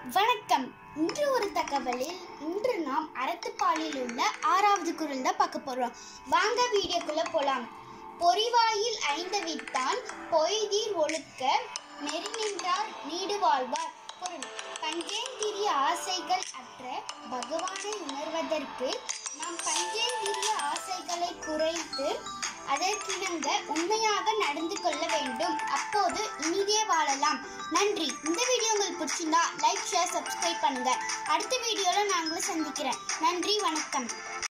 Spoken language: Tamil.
வணக்கம் இன்று ஒரு தகவலில் இன்று நாம் அறத்துப்பாலில் உள்ள ஆறாவது குரல் தான் பார்க்க போறோம் வாங்க வீடியோக்குள்ள போலாம் பொறிவாயில் ஐந்தவித்தான் பொய்தீர் ஒழுக்க நெறி நின்றார் நீடு வாழ்வார் பொருள் பஞ்சேந்திரிய ஆசைகள் அற்ற பகவானை உணர்வதற்கு நாம் பஞ்சேந்திரிய ஆசைகளை குறைத்து அதற்கிணங்க உண்மையாக நடந்து கொள்ள வேண்டும் அப்போது இனிதே வாழலாம் நன்றி இந்த வீடியோ உங்களுக்கு பிடிச்சிருந்தா லைக் ஷேர் சப்ஸ்கிரைப் பண்ணுங்க அடுத்த வீடியோல நான் உங்களை சந்திக்கிறேன் நன்றி வணக்கம்